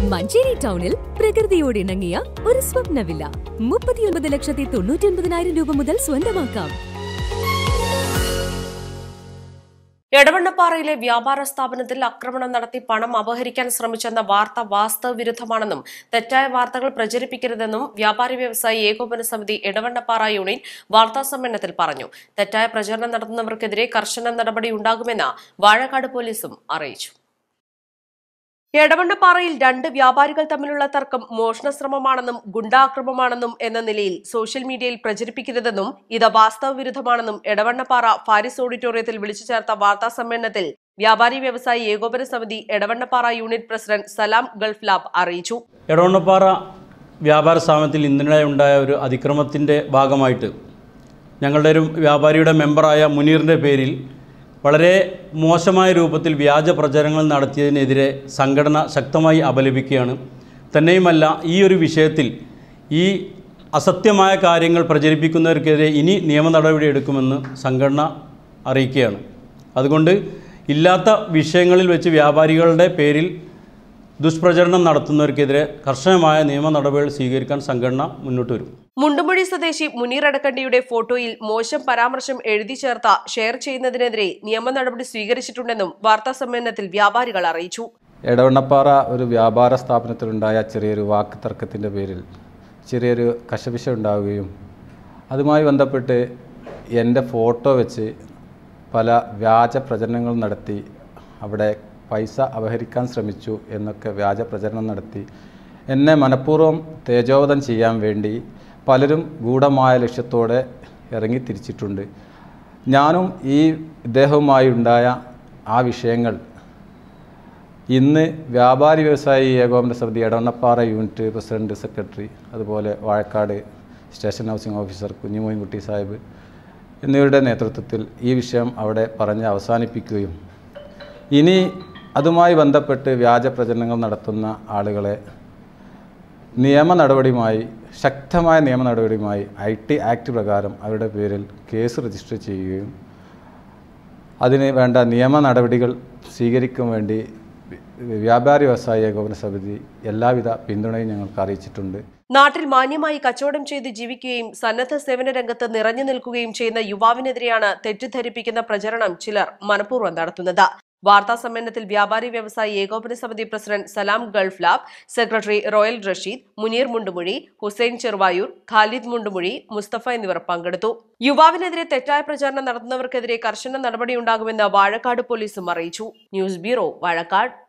മഞ്ചേരി ടൗണിൽ പ്രകൃതിയോട് ഇണങ്ങിയ ഒരു സ്വപ്ന വില്ല മുപ്പത്തിയൊൻപത് ലക്ഷത്തി തൊണ്ണൂറ്റി ഒൻപതിനായിരം രൂപ മുതൽ സ്വന്തമാക്കാം എടവണ്ണപ്പാറയിലെ വ്യാപാര സ്ഥാപനത്തിൽ ആക്രമണം നടത്തി പണം അപഹരിക്കാൻ ശ്രമിച്ചെന്ന വാർത്ത വാസ്തവ വിരുദ്ധമാണെന്നും തെറ്റായ വാർത്തകൾ പ്രചരിപ്പിക്കരുതെന്നും വ്യാപാരി വ്യവസായി ഏകോപന സമിതി എടവണ്ണപ്പാറ യൂണിറ്റ് വാർത്താ സമ്മേളനത്തിൽ പറഞ്ഞു തെറ്റായ പ്രചരണം നടത്തുന്നവർക്കെതിരെ കർശന നടപടി ഉണ്ടാകുമെന്ന് വാഴക്കാട് പോലീസും അറിയിച്ചു എടവണ്ണപ്പാറയിൽ രണ്ട് വ്യാപാരികൾ തമ്മിലുള്ള തർക്കം മോഷണശ്രമമാണെന്നും ഗുണ്ടാക്രമമാണെന്നും എന്ന നിലയിൽ സോഷ്യൽ മീഡിയയിൽ പ്രചരിപ്പിക്കരുതെന്നും ഇത് വാസ്തവ വിരുദ്ധമാണെന്നും എടവണ്ണപ്പാറ ഫാരിസ് ഓഡിറ്റോറിയത്തിൽ വിളിച്ചു ചേർത്ത വാർത്താ സമ്മേളനത്തിൽ വ്യാപാരി വ്യവസായി ഏകോപന സമിതി Edavannappara unit president Salam Gulf lab അറിയിച്ചു എടവണ്ണപ്പാറ വ്യാപാര സ്ഥാപനത്തിൽ ഇന്നലെ ഉണ്ടായ ഒരു അതിക്രമത്തിൻ്റെ ഭാഗമായിട്ട് ഞങ്ങളുടെ ഒരു വ്യാപാരിയുടെ മെമ്പറായ മുനീറിൻ്റെ പേരിൽ വളരെ മോശമായ രൂപത്തിൽ വ്യാജ പ്രചരണങ്ങൾ നടത്തിയതിനെതിരെ സംഘടന ശക്തമായി അപലപിക്കുകയാണ് തന്നെയുമല്ല ഈ ഒരു വിഷയത്തിൽ ഈ അസത്യമായ കാര്യങ്ങൾ പ്രചരിപ്പിക്കുന്നവർക്കെതിരെ ഇനി നിയമ നടപടി എടുക്കുമെന്ന് സംഘടന അറിയിക്കുകയാണ് അതുകൊണ്ട് ഇല്ലാത്ത വിഷയങ്ങളിൽ വെച്ച് വ്യാപാരികളുടെ പേരിൽ ദുഷ്പ്രചരണം നടത്തുന്നവർക്കെതിരെ കർശനമായ നിയമ നടപടികൾ സ്വീകരിക്കാൻ സംഘടന മുന്നോട്ട് വരും മുണ്ടുമൊഴി സ്വദേശി മുനീർ അടക്കണ്ടിയുടെ ഫോട്ടോയിൽ മോശം പരാമർശം എഴുതി ചേർത്ത ഷെയർ ചെയ്യുന്നതിനെതിരെ നിയമ നടപടി സ്വീകരിച്ചിട്ടുണ്ടെന്നും വാർത്താ സമ്മേളനത്തിൽ വ്യാപാരികൾ അറിയിച്ചു എടവണ്ണപ്പാറ ഒരു വ്യാപാര സ്ഥാപനത്തിലുണ്ടായ ചെറിയൊരു വാക്ക് തർക്കത്തിൻ്റെ പേരിൽ ചെറിയൊരു കശപിശ ഉണ്ടാവുകയും അതുമായി ബന്ധപ്പെട്ട് എൻ്റെ ഫോട്ടോ വെച്ച് പല വ്യാജ പ്രചരണങ്ങൾ നടത്തി അവിടെ പൈസ അപഹരിക്കാൻ ശ്രമിച്ചു എന്നൊക്കെ വ്യാജ പ്രചരണം നടത്തി എന്നെ മനഃപൂർവ്വം തേജോവധം ചെയ്യാൻ വേണ്ടി പലരും ഗൂഢമായ ലക്ഷ്യത്തോടെ ഇറങ്ങി തിരിച്ചിട്ടുണ്ട് ഞാനും ഈ ഇദ്ദേഹവുമായി ഉണ്ടായ ആ വിഷയങ്ങൾ ഇന്ന് വ്യാപാരി വ്യവസായി ഏകോപന സമിതി എടവണ്ണപ്പാറ യൂണിറ്റ് പ്രസിഡന്റ് സെക്രട്ടറി അതുപോലെ Vazhakkad station housing officer Kunhimoyinkutty Sahib എന്നിവരുടെ നേതൃത്വത്തിൽ ഈ വിഷയം അവിടെ പറഞ്ഞ് അവസാനിപ്പിക്കുകയും ഇനി അതുമായി ബന്ധപ്പെട്ട് വ്യാജ പ്രചരണങ്ങൾ നടത്തുന്ന ആളുകളെ നിയമ നടപടിയുമായി ശക്തമായ നിയമ നടപടിയുമായി ഐ ടി ആക്ട് പ്രകാരം അവരുടെ പേരിൽ കേസ് രജിസ്റ്റർ ചെയ്യുകയും അതിന് വേണ്ട നിയമ നടപടികൾ സ്വീകരിക്കാൻ വേണ്ടി വ്യാപാരി വ്യവസായ ഏകോപന സമിതി എല്ലാവിധ പിന്തുണയും ഞങ്ങൾക്ക് അറിയിച്ചിട്ടുണ്ട് നാട്ടിൽ മാന്യമായി കച്ചവടം ചെയ്ത് ജീവിക്കുകയും സന്നദ്ധ സേവന രംഗത്ത് നിറഞ്ഞു നിൽക്കുകയും ചെയ്യുന്ന യുവാവിനെതിരെയാണ് തെറ്റിദ്ധരിപ്പിക്കുന്ന പ്രചരണം ചിലർ മനഃപൂർവ്വം നടത്തുന്നത് വാർത്താ സമ്മേളനത്തിൽ വ്യാപാരി വ്യവസായി ഏകോപന സമിതി president Salam Gulf lab secretary royal Rasheed Muneer Mundumuzhi Hussain Cheruvayur Khalid Mundumuzhi Mustafa എന്നിവർ പങ്കെടുത്തു യുവാവിനെതിരെ തെറ്റായ പ്രചാരണം നടത്തുന്നവർക്കെതിരെ കർശന നടപടിയുണ്ടാകുമെന്ന് വാഴക്കാട് പോലീസും അറിയിച്ചു ന്യൂസ് ബ്യൂറോ വാഴക്കാട്